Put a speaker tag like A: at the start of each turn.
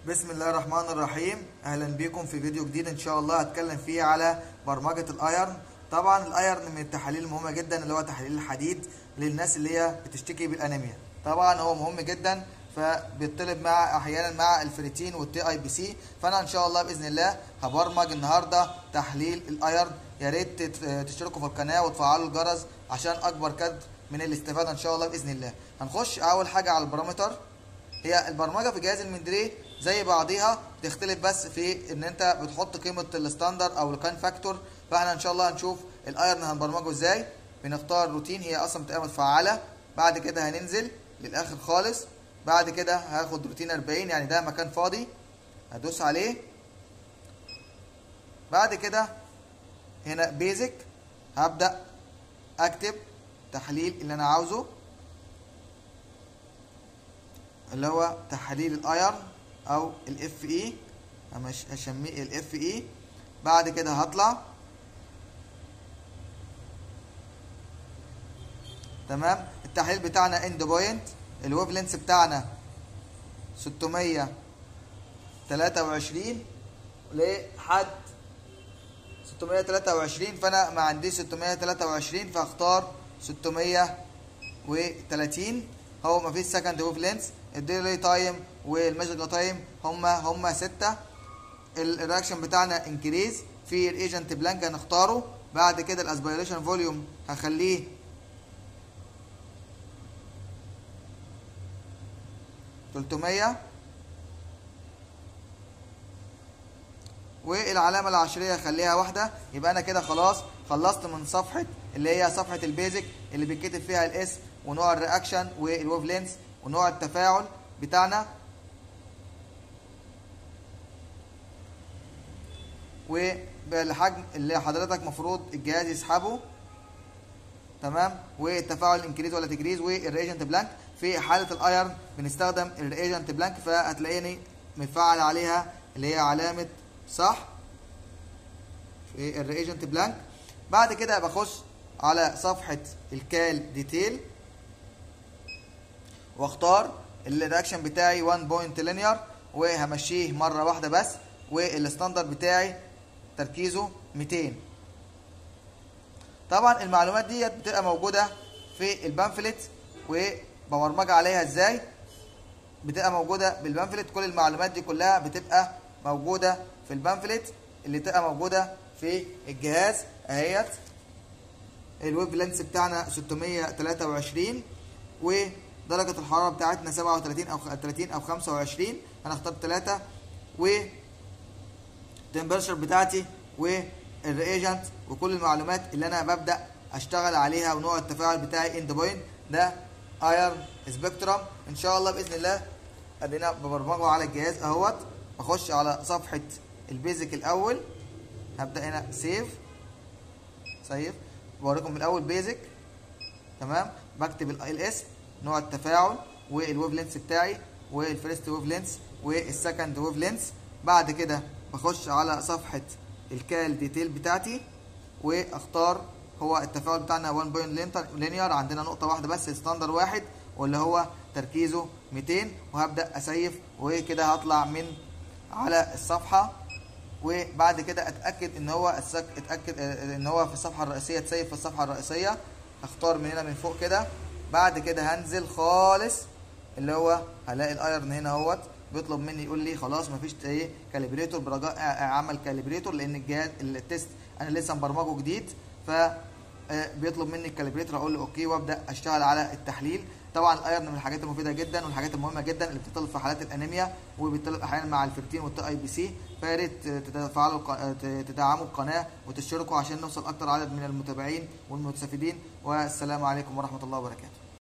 A: بسم الله الرحمن الرحيم اهلا بكم في فيديو جديد ان شاء الله هتكلم فيه على برمجه الايرن طبعا الايرن من التحاليل المهمه جدا اللي هو تحليل الحديد للناس اللي هي بتشتكي بالانيميا طبعا هو مهم جدا فبيطلب مع احيانا مع الفريتين والتي اي بي سي فانا ان شاء الله باذن الله هبرمج النهارده تحليل الايرن يا ريت تشتركوا في القناه وتفعلوا الجرس عشان اكبر قدر من الاستفاده ان شاء الله باذن الله هنخش اول حاجه على البارامتر هي البرمجه في جهاز المندري زي بعضيها بتختلف بس في ان انت بتحط قيمه الستاندر او الكان فاكتور فاحنا ان شاء الله هنشوف الايرن هنبرمجه ازاي بنختار روتين هي اصلا بتبقى متفعله بعد كده هننزل للاخر خالص بعد كده هاخد روتين 40 يعني ده مكان فاضي هدوس عليه بعد كده هنا بيزك هبدا اكتب تحليل اللي انا عاوزه اللي هو تحليل الايرن او الاف اي هسميه الاف اي بعد كده هطلع تمام التحليل بتاعنا اند بوينت الويف لينس بتاعنا 623 لحد 623 فانا ما عنديش 623 فاختار 630 هو ما فيش سكند ويف لينس الديلي تايم والماجيك تايم هما هما ستة الرياكشن بتاعنا انكريز في الايجنت بلانك هنختاره بعد كده الاسبيريشن فوليوم هخليه تلتمية والعلامة العشرية خليها واحدة يبقى أنا كده خلاص خلصت من صفحة اللي هي صفحة البيزك اللي بيتكتب فيها الاسم ونوع الرياكشن والويف لينس ونوع التفاعل بتاعنا وبالحجم اللي حضرتك مفروض الجهاز يسحبه تمام والتفاعل انكريز ولا تجريز والريجنت بلانك في حالة الايرن بنستخدم الريجنت بلانك فهتلاقيني مفعل عليها اللي هي علامة صح في الريجنت بلانك بعد كده بخش على صفحة الكال ديتيل واختار الرياكشن بتاعي 1 بوينت لينير وهمشيه مره واحده بس والستاندر بتاعي تركيزه 200 طبعا المعلومات ديت بتبقى موجوده في البامفلت وببرمجها عليها ازاي بتبقى موجوده بالبامفلت كل المعلومات دي كلها بتبقى موجوده في البامفلت اللي تبقى موجوده في الجهاز اهيت الويف لينس بتاعنا 623 و درجة الحرارة بتاعتنا 37 أو 30 أو 25 أنا اخترت 3 و التمبرشر بتاعتي والريجنت وكل المعلومات اللي أنا ببدأ أشتغل عليها ونوع التفاعل بتاعي اند بوينت ده ايرن سبيكترم إن شاء الله بإذن الله أدينا ببرمجه على الجهاز أهوت بخش على صفحة البيزك الأول هبدأ هنا سيف سيف بوريكم من الأول بيزك تمام بكتب الاسم نوع التفاعل والويف لينس بتاعي والفيرست ويف لينس والسكند ويف لينس بعد كده بخش على صفحة الكال ديتيل بتاعتي واختار هو التفاعل بتاعنا 1 بوينت لينير عندنا نقطة واحدة بس ستاندر واحد واللي هو تركيزه 200 وهبدأ اسيف وكده هطلع من على الصفحة وبعد كده اتاكد ان هو السك... اتاكد ان هو في الصفحه الرئيسيه تسيف في الصفحه الرئيسيه اختار من هنا من فوق كده بعد كده هنزل خالص اللي هو هلاقي الايرن هنا اهوت بيطلب مني يقول لي خلاص مفيش ايه كاليبريتور برجاء عمل كاليبريتور لان الجهاز التيست انا لسه مبرمجه جديد ف بيطلب مني الكاليبريتور اقول له اوكي وابدا اشتغل على التحليل طبعا الايرن من الحاجات المفيده جدا والحاجات المهمه جدا اللي بتطلب في حالات الانيميا وبتطلب احيانا مع الفيرتين والتي اي بي سي فيا ريت تتفاعلوا تدعموا القناه وتشتركوا عشان نوصل اكتر عدد من المتابعين والمستفيدين والسلام عليكم ورحمه الله وبركاته